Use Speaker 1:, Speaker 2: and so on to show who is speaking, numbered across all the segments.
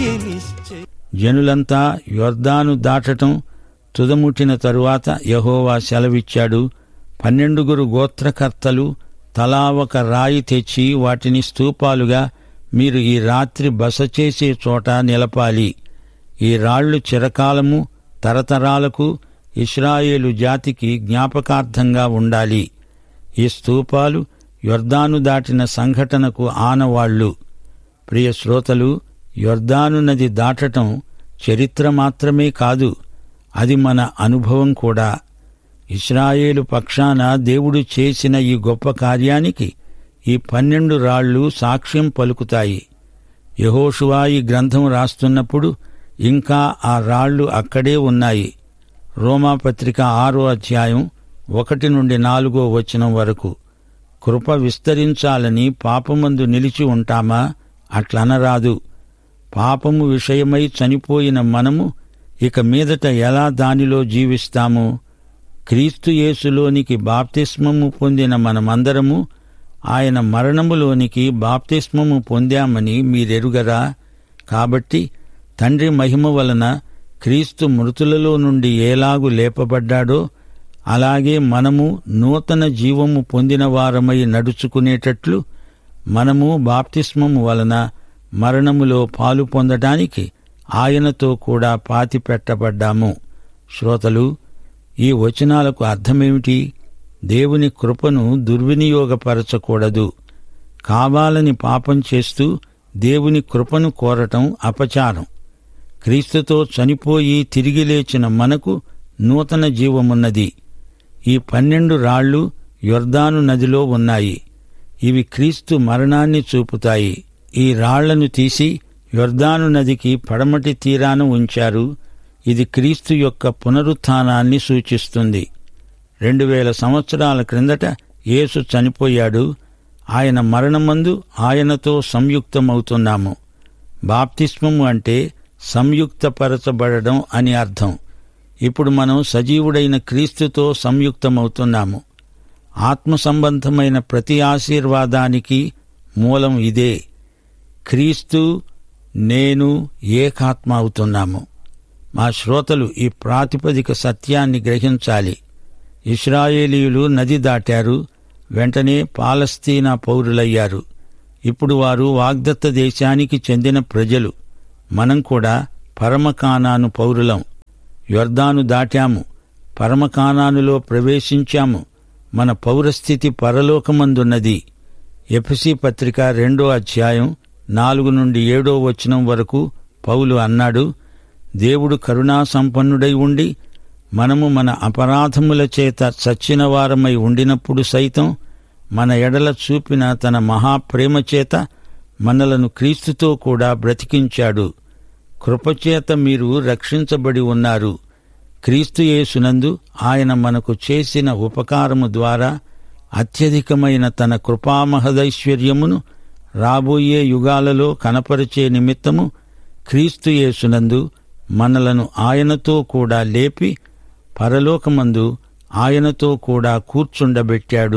Speaker 1: నిశ్చయం
Speaker 2: జనులంతా యొర్దాను దాటటం తుదముట్టిన తరువాత యహోవా సెలవిచ్చాడు పన్నెండుగురు గోత్రకర్తలు తలా ఒక రాయి తెచ్చి వాటిని స్తూపాలుగా మీరు ఈ రాత్రి బస చేసే చోట నిలపాలి ఈ రాళ్లు చిరకాలము తరతరాలకు ఇస్రాయేలు జాతికి జ్ఞాపకార్థంగా ఉండాలి ఈ స్తూపాలు యొర్దాను దాటిన సంఘటనకు ఆనవాళ్లు ప్రియ శ్రోతలు యొర్దాను నది దాటటం చరిత్ర మాత్రమే కాదు అది మన అనుభవం కూడా ఇస్రాయేలు పక్షాన దేవుడు చేసిన ఈ గొప్ప కార్యానికి ఈ పన్నెండు రాళ్లు సాక్ష్యం పలుకుతాయి యహోషువా ఈ గ్రంథం రాస్తున్నప్పుడు ఇంకా ఆ రాళ్లు అక్కడే ఉన్నాయి రోమాపత్రిక ఆరో అధ్యాయం ఒకటి నుండి నాలుగో వచనం వరకు కృప విస్తరించాలని పాపమందు నిలిచి ఉంటామా అట్లనరాదు పాపము విషయమై చనిపోయిన మనము ఇక మీదట ఎలా దానిలో జీవిస్తాము క్రీస్తు యేసులోనికి బాప్తిస్మము పొందిన మనమందరము ఆయన మరణములోనికి బాప్తిస్మము పొందామని మీరెరుగరా కాబట్టి తండ్రి మహిమ వలన క్రీస్తు మృతులలో నుండి ఏలాగు లేపబడ్డాడో అలాగే మనము నూతన జీవము పొందిన వారమై నడుచుకునేటట్లు మనము బాప్తిస్మము వలన మరణములో పాలు పొందటానికి ఆయనతో కూడా పాతి పెట్టబడ్డాము శ్రోతలు ఈ వచనాలకు అర్థమేమిటి దేవుని కృపను దుర్వినియోగపరచకూడదు కావాలని పాపం చేస్తూ దేవుని కృపను కోరటం అపచారం క్రీస్తుతో చనిపోయి తిరిగి లేచిన మనకు నూతన జీవమున్నది ఈ పన్నెండు రాళ్లు యొర్దాను నదిలో ఉన్నాయి ఇవి క్రీస్తు మరణాన్ని చూపుతాయి ఈ రాళ్లను తీసి యొర్దాను నదికి పడమటి తీరాన ఉంచారు ఇది క్రీస్తు యొక్క పునరుత్థానాన్ని సూచిస్తుంది రెండు వేల సంవత్సరాల క్రిందట యేసు చనిపోయాడు ఆయన మరణమందు ఆయనతో సంయుక్తమవుతున్నాము బాప్తిస్మము అంటే సంయుక్తపరచబడడం అని అర్థం ఇప్పుడు మనం సజీవుడైన క్రీస్తుతో సంయుక్తమవుతున్నాము ఆత్మ సంబంధమైన ప్రతి ఆశీర్వాదానికి మూలం ఇదే క్రీస్తు నేను ఏకాత్మ అవుతున్నాము మా శ్రోతలు ఈ ప్రాతిపదిక సత్యాన్ని గ్రహించాలి ఇస్రాయేలీయులు నది దాటారు వెంటనే పాలస్తీనా పౌరులయ్యారు ఇప్పుడు వారు వాగ్దత్త దేశానికి చెందిన ప్రజలు మనం కూడా పరమకానాను పౌరులం యొర్దాను దాటాము పరమకానానులో ప్రవేశించాము మన పౌరస్థితి పరలోకమందున్నది ఎఫ్సి పత్రిక రెండో అధ్యాయం నాలుగు నుండి ఏడో వచనం వరకు పౌలు అన్నాడు దేవుడు కరుణా సంపన్నుడై ఉండి మనము మన అపరాధముల చేత చచ్చిన వారమై ఉండినప్పుడు సైతం మన ఎడల చూపిన తన మహాప్రేమ చేత మనలను క్రీస్తుతో కూడా బ్రతికించాడు కృపచేత మీరు రక్షించబడి ఉన్నారు క్రీస్తు యేసునందు ఆయన మనకు చేసిన ఉపకారము ద్వారా అత్యధికమైన తన కృపామహదైశ్వర్యమును రాబోయే యుగాలలో కనపరిచే నిమిత్తము క్రీస్తు యేసునందు మనలను ఆయనతో కూడా లేపి పరలోకమందు ఆయనతో కూడా కూర్చుండబెట్టాడు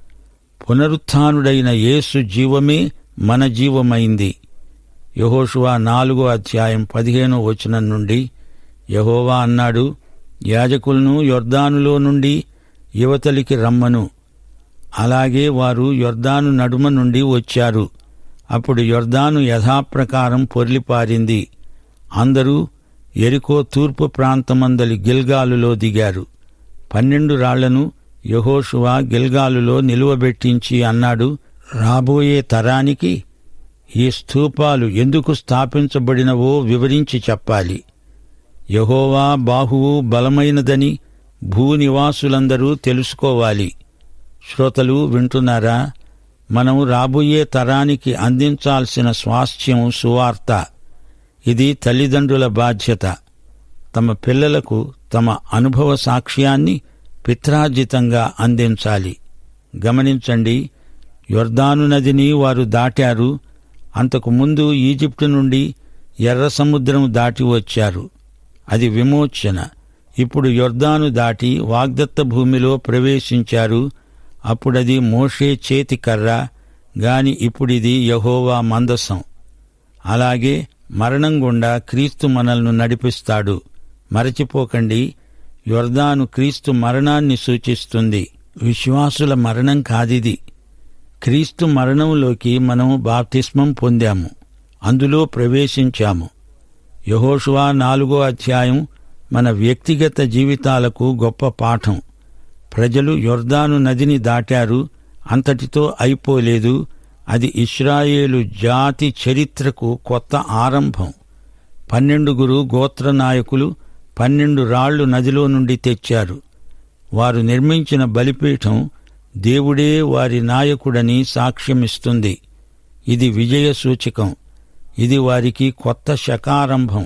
Speaker 2: పునరుత్థానుడైన యేసు జీవమే మన జీవమైంది యహోషువా నాలుగో అధ్యాయం పదిహేనో వచనం నుండి యహోవా అన్నాడు యాజకులను యొర్దానులో నుండి యువతలికి రమ్మను అలాగే వారు యొర్దాను నడుమ నుండి వచ్చారు అప్పుడు యొర్దాను యథాప్రకారం పొర్లిపారింది అందరూ ఎరికో తూర్పు ప్రాంతమందలి గిల్గాలులో దిగారు పన్నెండు రాళ్లను యహోషువా గిల్గాలులో నిలువబెట్టించి అన్నాడు రాబోయే తరానికి ఈ స్థూపాలు ఎందుకు స్థాపించబడినవో వివరించి చెప్పాలి యహోవా బాహువు బలమైనదని భూనివాసులందరూ తెలుసుకోవాలి శ్రోతలు వింటున్నారా మనం రాబోయే తరానికి అందించాల్సిన స్వాస్థ్యం సువార్త ఇది తల్లిదండ్రుల బాధ్యత తమ పిల్లలకు తమ అనుభవ సాక్ష్యాన్ని పిత్రార్జితంగా అందించాలి గమనించండి యొర్దాను నదిని వారు దాటారు అంతకు ముందు ఈజిప్టు నుండి ఎర్ర సముద్రం దాటి వచ్చారు అది విమోచన ఇప్పుడు యొర్దాను దాటి వాగ్దత్త భూమిలో ప్రవేశించారు అప్పుడది మోషే చేతి కర్ర గాని ఇప్పుడిది యహోవా మందసం అలాగే మరణం గుండా క్రీస్తు మనల్ని నడిపిస్తాడు మరచిపోకండి యొర్దాను క్రీస్తు మరణాన్ని సూచిస్తుంది విశ్వాసుల మరణం కాదిది క్రీస్తు మరణంలోకి మనం బాప్తిస్మం పొందాము అందులో ప్రవేశించాము యహోషువా నాలుగో అధ్యాయం మన వ్యక్తిగత జీవితాలకు గొప్ప పాఠం ప్రజలు యొర్దాను నదిని దాటారు అంతటితో అయిపోలేదు అది ఇస్రాయేలు జాతి చరిత్రకు కొత్త ఆరంభం పన్నెండుగురు గోత్ర నాయకులు పన్నెండు రాళ్లు నదిలో నుండి తెచ్చారు వారు నిర్మించిన బలిపీఠం దేవుడే వారి నాయకుడని సాక్ష్యమిస్తుంది ఇది విజయ సూచకం ఇది వారికి కొత్త శకారంభం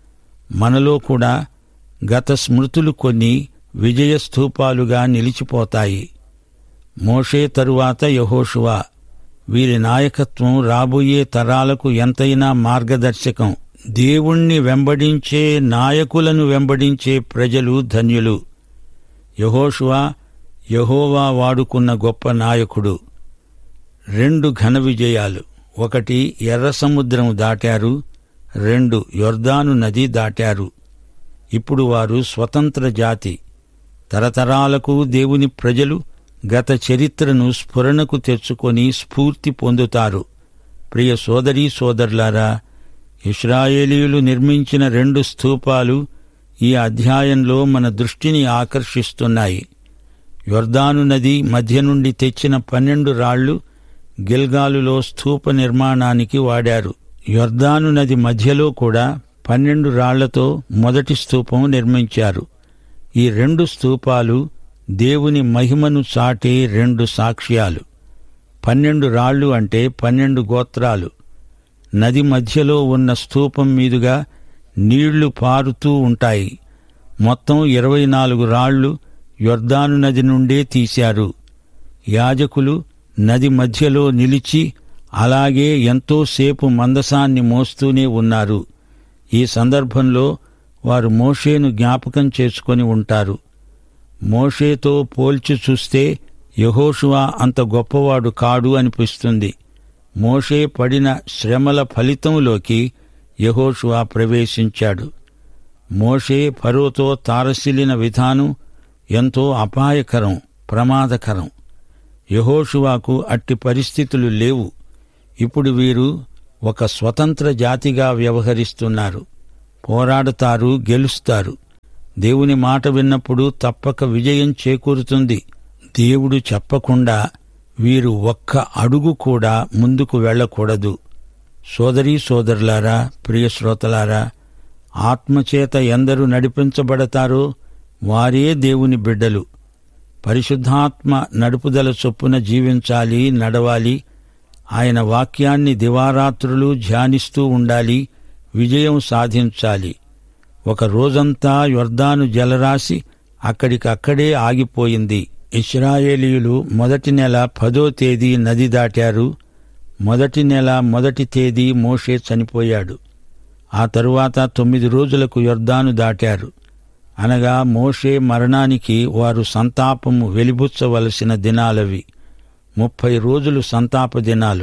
Speaker 2: మనలో కూడా గత స్మృతులు కొన్ని విజయ స్థూపాలుగా నిలిచిపోతాయి మోషే తరువాత యహోషువా వీరి నాయకత్వం రాబోయే తరాలకు ఎంతైనా మార్గదర్శకం దేవుణ్ణి వెంబడించే నాయకులను వెంబడించే ప్రజలు ధన్యులు యహోషువా యహోవా వాడుకున్న గొప్ప నాయకుడు రెండు ఘన విజయాలు ఒకటి ఎర్ర సముద్రం దాటారు రెండు యొర్దాను నది దాటారు ఇప్పుడు వారు స్వతంత్ర జాతి తరతరాలకు దేవుని ప్రజలు గత చరిత్రను స్ఫురణకు తెచ్చుకొని స్ఫూర్తి పొందుతారు ప్రియ సోదరీ సోదరులారా ఇస్రాయేలీయులు నిర్మించిన రెండు స్తూపాలు ఈ అధ్యాయంలో మన దృష్టిని ఆకర్షిస్తున్నాయి యొర్దాను నది మధ్య నుండి తెచ్చిన పన్నెండు రాళ్లు గిల్గాలులో స్థూప నిర్మాణానికి వాడారు యొర్దాను నది మధ్యలో కూడా పన్నెండు రాళ్లతో మొదటి స్తూపం నిర్మించారు ఈ రెండు స్తూపాలు దేవుని మహిమను చాటే రెండు సాక్ష్యాలు పన్నెండు రాళ్లు అంటే పన్నెండు గోత్రాలు నది మధ్యలో ఉన్న స్తూపం మీదుగా నీళ్లు పారుతూ ఉంటాయి మొత్తం ఇరవై నాలుగు రాళ్లు యొర్దాను నది నుండే తీశారు యాజకులు నది మధ్యలో నిలిచి అలాగే ఎంతోసేపు మందసాన్ని మోస్తూనే ఉన్నారు ఈ సందర్భంలో వారు మోషేను జ్ఞాపకం చేసుకొని ఉంటారు మోషేతో పోల్చి చూస్తే యహోషువా అంత గొప్పవాడు కాడు అనిపిస్తుంది మోషే పడిన శ్రమల ఫలితంలోకి యహోషువా ప్రవేశించాడు మోషే ఫరోతో తారసిలిన విధానం ఎంతో అపాయకరం ప్రమాదకరం యహోషువాకు అట్టి పరిస్థితులు లేవు ఇప్పుడు వీరు ఒక స్వతంత్ర జాతిగా వ్యవహరిస్తున్నారు పోరాడతారు గెలుస్తారు దేవుని మాట విన్నప్పుడు తప్పక విజయం చేకూరుతుంది దేవుడు చెప్పకుండా వీరు ఒక్క అడుగు కూడా ముందుకు వెళ్ళకూడదు సోదరీ సోదరులారా ప్రియ శ్రోతలారా ఆత్మచేత ఎందరు నడిపించబడతారో వారే దేవుని బిడ్డలు పరిశుద్ధాత్మ నడుపుదల చొప్పున జీవించాలి నడవాలి ఆయన వాక్యాన్ని దివారాత్రులు ధ్యానిస్తూ ఉండాలి విజయం సాధించాలి ఒక రోజంతా యొర్దాను జలరాశి అక్కడికక్కడే ఆగిపోయింది ఇస్రాయేలీయులు మొదటి నెల పదో తేదీ నది దాటారు మొదటి నెల మొదటి తేదీ మోషే చనిపోయాడు ఆ తరువాత తొమ్మిది రోజులకు యొర్దాను దాటారు అనగా మోషే మరణానికి వారు సంతాపము వెలిబుచ్చవలసిన దినాలవి ముప్పై రోజులు సంతాప దినాలు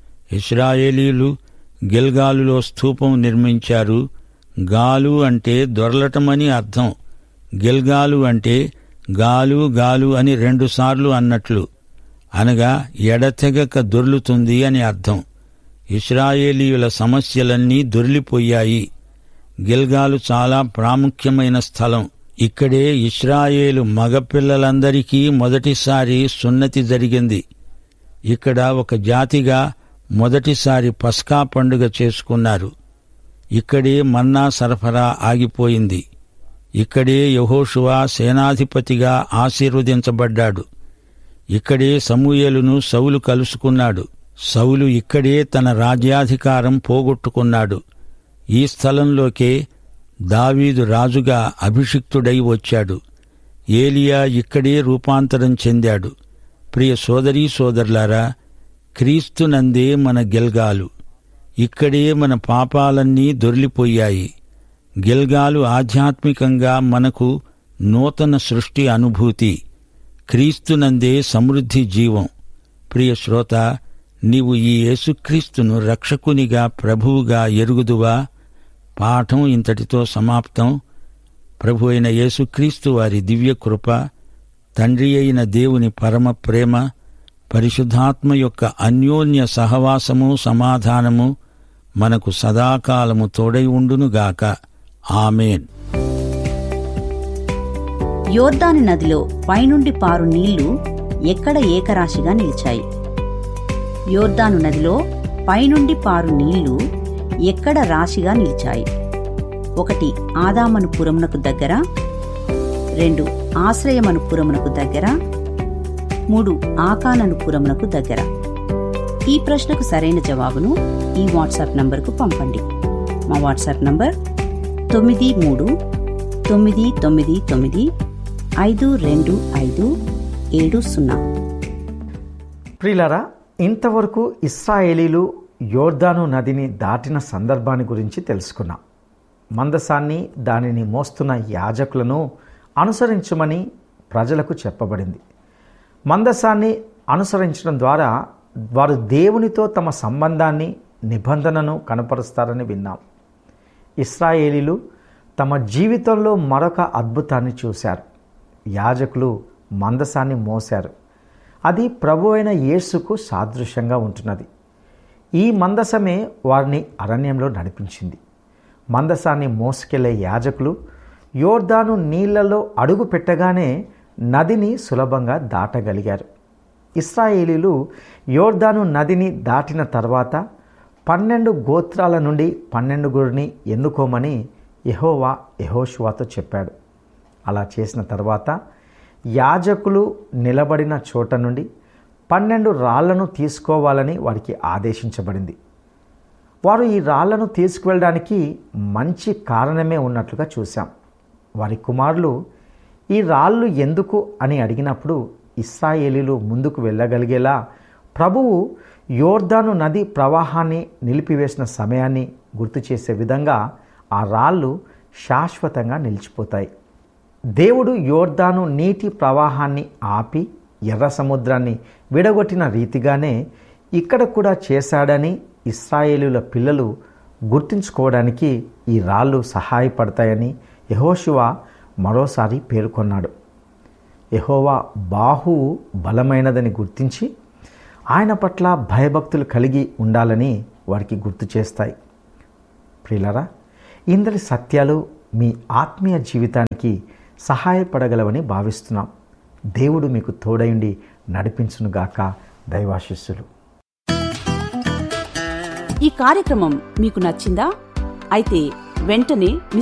Speaker 2: ఇస్రాయేలీలు గిల్గాలులో స్థూపం నిర్మించారు గాలు అంటే దొరలటమని అర్థం గిల్గాలు అంటే గాలు గాలు అని రెండుసార్లు అన్నట్లు అనగా ఎడతెగక దొర్లుతుంది అని అర్థం ఇస్రాయేలీయుల సమస్యలన్నీ దొర్లిపోయాయి గిల్గాలు చాలా ప్రాముఖ్యమైన స్థలం ఇక్కడే ఇస్రాయేలు మగపిల్లలందరికీ మొదటిసారి సున్నతి జరిగింది ఇక్కడ ఒక జాతిగా మొదటిసారి పస్కా పండుగ చేసుకున్నారు ఇక్కడే మన్నా సరఫరా ఆగిపోయింది ఇక్కడే యహోషువా సేనాధిపతిగా ఆశీర్వదించబడ్డాడు ఇక్కడే సమూయేలును సౌలు కలుసుకున్నాడు సౌలు ఇక్కడే తన రాజ్యాధికారం పోగొట్టుకున్నాడు ఈ స్థలంలోకే దావీదు రాజుగా అభిషిక్తుడై వచ్చాడు ఏలియా ఇక్కడే రూపాంతరం చెందాడు ప్రియ సోదరీ సోదరులారా క్రీస్తునందే మన గెల్గాలు ఇక్కడే మన పాపాలన్నీ దొర్లిపోయాయి గిల్గాలు ఆధ్యాత్మికంగా మనకు నూతన సృష్టి అనుభూతి క్రీస్తునందే సమృద్ధి జీవం ప్రియ శ్రోత నీవు ఈ యేసుక్రీస్తును రక్షకునిగా ప్రభువుగా ఎరుగుదువా పాఠం ఇంతటితో సమాప్తం ప్రభు అయిన యేసుక్రీస్తు వారి దివ్య కృప తండ్రి అయిన దేవుని పరమ ప్రేమ పరిశుద్ధాత్మ యొక్క అన్యోన్య సహవాసము సమాధానము మనకు సదాకాలము తోడై ఉండునుగాక ఆమెన్
Speaker 1: యోర్దాను నదిలో పైనుండి పారు నీళ్లు ఎక్కడ ఏకరాశిగా నిలిచాయి యోర్దాను నదిలో పైనుండి పారు నీళ్లు ఎక్కడ రాశిగా నిలిచాయి ఒకటి ఆదామను పురమునకు దగ్గర రెండు ఆశ్రయమను పురమునకు దగ్గర మూడు ఆకానను పురమునకు దగ్గర ఈ ప్రశ్నకు సరైన జవాబును ఈ వాట్సాప్ నంబర్కు పంపండి మా వాట్సాప్ నంబర్ తొమ్మిది మూడు తొమ్మిది తొమ్మిది తొమ్మిది ఐదు రెండు ఐదు ఏడు సున్నా
Speaker 3: ప్రియులారా ఇంతవరకు ఇస్రాయేలీలు యోర్దాను నదిని దాటిన సందర్భాన్ని గురించి తెలుసుకున్నాం మందసాన్ని దానిని మోస్తున్న యాజకులను అనుసరించమని ప్రజలకు చెప్పబడింది మందసాన్ని అనుసరించడం ద్వారా వారు దేవునితో తమ సంబంధాన్ని నిబంధనను కనపరుస్తారని విన్నాం ఇస్రాయేలీలు తమ జీవితంలో మరొక అద్భుతాన్ని చూశారు యాజకులు మందసాన్ని మోశారు అది ప్రభు అయిన యేసుకు సాదృశ్యంగా ఉంటున్నది ఈ మందసమే వారిని అరణ్యంలో నడిపించింది మందసాన్ని మోసుకెళ్లే యాజకులు యోర్దాను నీళ్లలో అడుగు పెట్టగానే నదిని సులభంగా దాటగలిగారు ఇస్రాయేలీలు యోర్దాను నదిని దాటిన తర్వాత పన్నెండు గోత్రాల నుండి పన్నెండుగురిని ఎన్నుకోమని యహోవా యహోషువాతో చెప్పాడు అలా చేసిన తర్వాత యాజకులు నిలబడిన చోట నుండి పన్నెండు రాళ్లను తీసుకోవాలని వారికి ఆదేశించబడింది వారు ఈ రాళ్లను తీసుకువెళ్ళడానికి మంచి కారణమే ఉన్నట్లుగా చూశాం వారి కుమారులు ఈ రాళ్ళు ఎందుకు అని అడిగినప్పుడు ఇస్రాయేలీలు ముందుకు వెళ్ళగలిగేలా ప్రభువు యోర్దాను నది ప్రవాహాన్ని నిలిపివేసిన సమయాన్ని గుర్తు చేసే విధంగా ఆ రాళ్ళు శాశ్వతంగా నిలిచిపోతాయి దేవుడు యోర్దాను నీటి ప్రవాహాన్ని ఆపి ఎర్ర సముద్రాన్ని విడగొట్టిన రీతిగానే ఇక్కడ కూడా చేశాడని ఇస్రాయేలుల పిల్లలు గుర్తుంచుకోవడానికి ఈ రాళ్ళు సహాయపడతాయని యహోశివ మరోసారి పేర్కొన్నాడు యహోవా బాహువు బలమైనదని గుర్తించి ఆయన పట్ల భయభక్తులు కలిగి ఉండాలని వారికి గుర్తు చేస్తాయి ప్రియులరా ఇందరి సత్యాలు మీ ఆత్మీయ జీవితానికి సహాయపడగలవని భావిస్తున్నాం దేవుడు మీకు తోడయుండి నడిపించునుగాక దైవాశిస్సులు
Speaker 1: ఈ కార్యక్రమం మీకు నచ్చిందా అయితే వెంటనే మీ